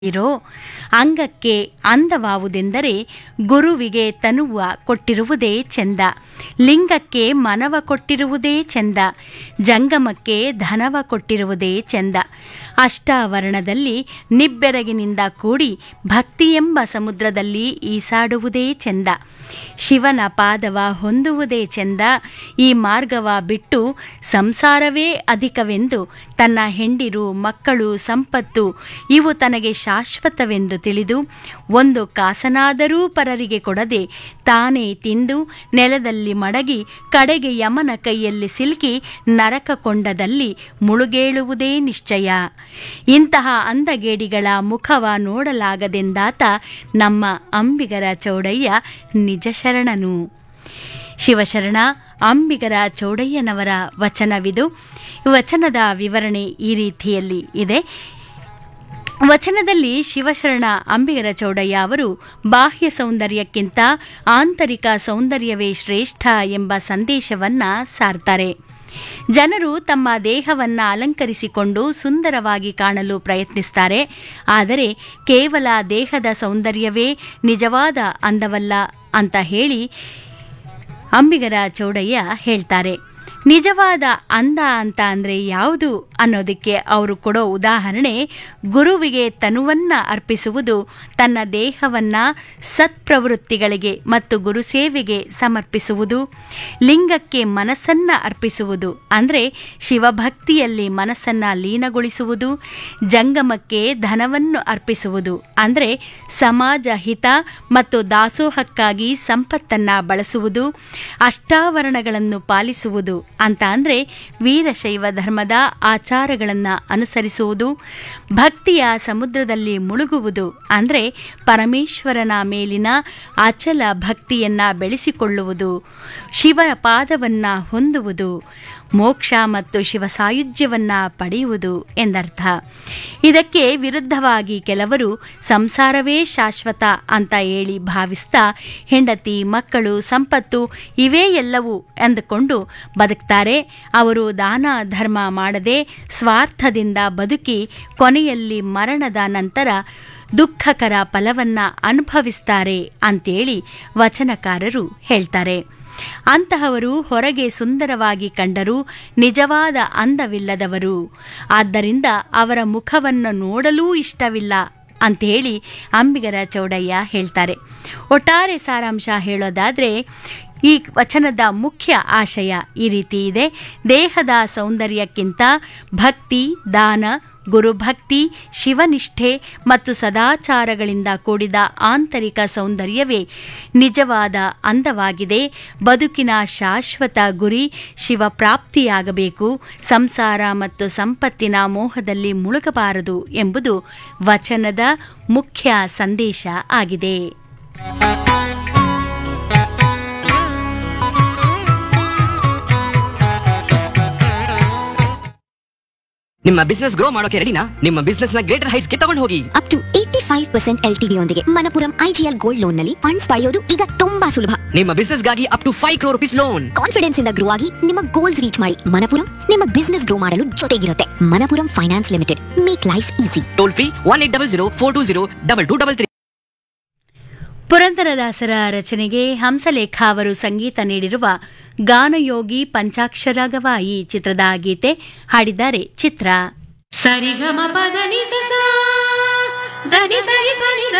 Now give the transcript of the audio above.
ಇರೋ ಅಂಗಕ್ಕೆ ಅಂದವಾವುದೆಂದರೆ ಗುರುವಿಗೆ ತನುವ ಕೊಟ್ಟಿರುವುದೇ ಚೆಂದ ಲಿಂಗಕ್ಕೆ ಮನವ ಕೊಟ್ಟಿರುವುದೇ ಚೆಂದ ಜಂಗಮಕ್ಕೆ ಧನವ ಕೊಟ್ಟಿರುವುದೇ ಚೆಂದ ಅಷ್ಟಾವರಣದಲ್ಲಿ ನಿಬ್ಬೆರಗಿನಿಂದ ಕೂಡಿ ಭಕ್ತಿಯೆಂಬ ಸಮುದ್ರದಲ್ಲಿ ಈಸಾಡುವುದೇ ಚೆಂದ ಶಿವನ ಪಾದವ ಹೊಂದುವುದೇ ಚೆಂದ ಈ ಮಾರ್ಗವ ಬಿಟ್ಟು ಸಂಸಾರವೇ ಅಧಿಕವೆಂದು ತನ್ನ ಹೆಂಡಿರು ಮಕ್ಕಳು ಸಂಪತ್ತು ಇವು ತನಗೆ ಶಾಶ್ವತವೆಂದು ತಿಳಿದು ಒಂದು ಕಾಸನಾದರೂ ಪರರಿಗೆ ಕೊಡದೆ ತಾನೇ ತಿಂದು ನೆಲದಲ್ಲಿ ಮಡಗಿ ಕಡೆಗೆ ಯಮನ ಕೈಯಲ್ಲಿ ಸಿಲುಕಿ ನರಕ ಕೊಂಡದಲ್ಲಿ ಮುಳುಗೇಳುವುದೇ ನಿಶ್ಚಯ ಇಂತಹ ಅಂದಗೇಡಿಗಳ ಮುಖವ ನೋಡಲಾಗದೆಂದಾತ ನಮ್ಮ ಅಂಬಿಗರ ಚೌಡಯ್ಯ ನಿಜ ಶರಣನು ಶಿವಶರಣ ಅಂಬಿಗರ ಚೌಡಯ್ಯನವರ ವಚನವಿದು ವಚನದ ವಿವರಣೆ ಈ ರೀತಿಯಲ್ಲಿ ಇದೆ ವಚನದಲ್ಲಿ ಶಿವಶರಣ ಅಂಬಿಗರ ಚೌಡಯ್ಯ ಅವರು ಬಾಹ್ಯ ಸೌಂದರ್ಯಕ್ಕಿಂತ ಆಂತರಿಕ ಸೌಂದರ್ಯವೇ ಶ್ರೇಷ್ಠ ಎಂಬ ಸಂದೇಶವನ್ನ ಸಾರ್ತಾರೆ ಜನರು ತಮ್ಮ ದೇಹವನ್ನ ಅಲಂಕರಿಸಿಕೊಂಡು ಸುಂದರವಾಗಿ ಕಾಣಲು ಪ್ರಯತ್ನಿಸ್ತಾರೆ ಆದರೆ ಕೇವಲ ದೇಹದ ಸೌಂದರ್ಯವೇ ನಿಜವಾದ ಅಂದವಲ್ಲ ಅಂತ ಹೇಳಿ ಅಂಬಿಗರ ಚೌಡಯ್ಯ ಹೇಳ್ತಾರೆ ನಿಜವಾದ ಅಂದ ಅಂತ ಅಂದರೆ ಯಾವುದು ಅನ್ನೋದಕ್ಕೆ ಅವರು ಕೊಡೋ ಉದಾಹರಣೆ ಗುರುವಿಗೆ ತನುವನ್ನ ಅರ್ಪಿಸುವುದು ತನ್ನ ದೇಹವನ್ನ ಸತ್ಪ್ರವೃತ್ತಿಗಳಿಗೆ ಮತ್ತು ಗುರುಸೇವೆಗೆ ಸಮರ್ಪಿಸುವುದು ಲಿಂಗಕ್ಕೆ ಮನಸ್ಸನ್ನ ಅರ್ಪಿಸುವುದು ಅಂದರೆ ಶಿವಭಕ್ತಿಯಲ್ಲಿ ಮನಸ್ಸನ್ನ ಲೀನಗೊಳಿಸುವುದು ಜಂಗಮಕ್ಕೆ ಧನವನ್ನು ಅರ್ಪಿಸುವುದು ಅಂದರೆ ಸಮಾಜ ಹಿತ ಮತ್ತು ದಾಸೋಹಕ್ಕಾಗಿ ಸಂಪತ್ತನ್ನ ಬಳಸುವುದು ಅಷ್ಟಾವರಣಗಳನ್ನು ಪಾಲಿಸುವುದು ಅಂತ ಅಂದರೆ ವೀರಶೈವ ಧರ್ಮದ ಆಚಾರಗಳನ್ನು ಅನುಸರಿಸುವುದು ಭಕ್ತಿಯ ಸಮುದ್ರದಲ್ಲಿ ಮುಳುಗುವುದು ಅಂದರೆ ಪರಮೇಶ್ವರನ ಮೇಲಿನ ಅಚಲ ಭಕ್ತಿಯನ್ನ ಬೆಳೆಸಿಕೊಳ್ಳುವುದು ಶಿವನ ಪಾದವನ್ನ ಹೊಂದುವುದು ಮೋಕ್ಷ ಮತ್ತು ಶಿವ ಸಾಯುಜ್ಯವನ್ನ ಪಡೆಯುವುದು ಎಂದರ್ಥ ಇದಕ್ಕೆ ವಿರುದ್ಧವಾಗಿ ಕೆಲವರು ಸಂಸಾರವೇ ಶಾಶ್ವತ ಅಂತ ಹೇಳಿ ಭಾವಿಸ್ತಾ ಹೆಂಡತಿ ಮಕ್ಕಳು ಸಂಪತ್ತು ಇವೇ ಎಲ್ಲವೂ ಎಂದುಕೊಂಡು ಬದುಕ್ತಾರೆ ಅವರು ದಾನ ಧರ್ಮ ಮಾಡದೆ ಸ್ವಾರ್ಥದಿಂದ ಬದುಕಿ ಕೊನೆಯಲ್ಲಿ ಮರಣದ ನಂತರ ದುಃಖಕರ ಫಲವನ್ನ ಅನುಭವಿಸ್ತಾರೆ ಅಂತೇಳಿ ವಚನಕಾರರು ಹೇಳ್ತಾರೆ ಅಂತಹವರು ಹೊರಗೆ ಸುಂದರವಾಗಿ ಕಂಡರೂ ನಿಜವಾದ ಅಂದವಿಲ್ಲದವರು ಆದ್ದರಿಂದ ಅವರ ಮುಖವನ್ನು ನೋಡಲೂ ಇಷ್ಟವಿಲ್ಲ ಅಂತೇಳಿ ಅಂಬಿಗರ ಚೌಡಯ್ಯ ಹೇಳ್ತಾರೆ ಒಟ್ಟಾರೆ ಸಾರಾಂಶ ಹೇಳೋದಾದರೆ ಈ ವಚನದ ಮುಖ್ಯ ಆಶಯ ಈ ರೀತಿ ಇದೆ ದೇಹದ ಸೌಂದರ್ಯಕ್ಕಿಂತ ಭಕ್ತಿ ದಾನ ಗುರುಭಕ್ತಿ ಶಿವನಿಷ್ಠೆ ಮತ್ತು ಸದಾಚಾರಗಳಿಂದ ಕೂಡಿದ ಆಂತರಿಕ ಸೌಂದರ್ಯವೇ ನಿಜವಾದ ಅಂದವಾಗಿದೆ ಬದುಕಿನ ಶಾಶ್ವತ ಗುರಿ ಶಿವಪ್ರಾಪ್ತಿಯಾಗಬೇಕು ಸಂಸಾರ ಮತ್ತು ಸಂಪತ್ತಿನ ಮೋಹದಲ್ಲಿ ಮುಳುಗಬಾರದು ಎಂಬುದು ವಚನದ ಮುಖ್ಯ ಸಂದೇಶ ಆಗಿದೆ ನಿಮ್ಮ ಬಿಸ್ನೆಸ್ ಗ್ರೋ ಮಾಡೋಕೆ ರೆಡಿನಾ ನಿಮ್ಮ ಬಿಸ್ನೆಸ್ ನ ಗ್ರೇಟರ್ ಹೈಟ್ಸ್ ಗೆ ತಗೊಂಡು ಹೋಗಿ up to eighty five percent L T ಯೊಂದಿಗೆ ಮನಪುರಂ ಐಜಿಎಲ್ ಗೋಲ್ಡ್ ಲೋನ್ ನಲ್ಲಿ ಫಂಡ್ಸ್ ಪಡೆಯೋದು ಈಗ ತುಂಬಾ ಸುಲಭ ನಿಮ್ಮ ಬಿಸ್ನೆಸ್ ಗಾಗಿ up to five crore rupees loan confidence ಇಂದ ಗ್ರೋ ಆಗಿ ನಿಮ್ಮ ಗೋಲ್ಸ್ ರೀಚ್ ಮಾಡಿ ಮನಪುರಂ ನಿಮ್ಮ ಬಿಸ್ನೆಸ್ ಗ್ರೋ ಮಾಡಲು ಜೊತೆಗಿರುತ್ತೆ Manappuram finance limited make life easy toll free one eight double zero four two zero double two double three ಪುರಂದರದಾಸರ ರಚನೆಗೆ ಹಂಸಲೇಖ ಅವರು ಸಂಗೀತ ನೀಡಿರುವ ಗಾನಯೋಗಿ ಪಂಚಾಕ್ಷರಗವ ಈ ಚಿತ್ರದ ಗೀತೆ ಹಾಡಿದ್ದಾರೆ ಚಿತ್ರ ಸರಿಗಮ ಪದ ನಿ ಸ ಸ ದ ನಿ ಸ ರಿ ಸ ನಿ ದ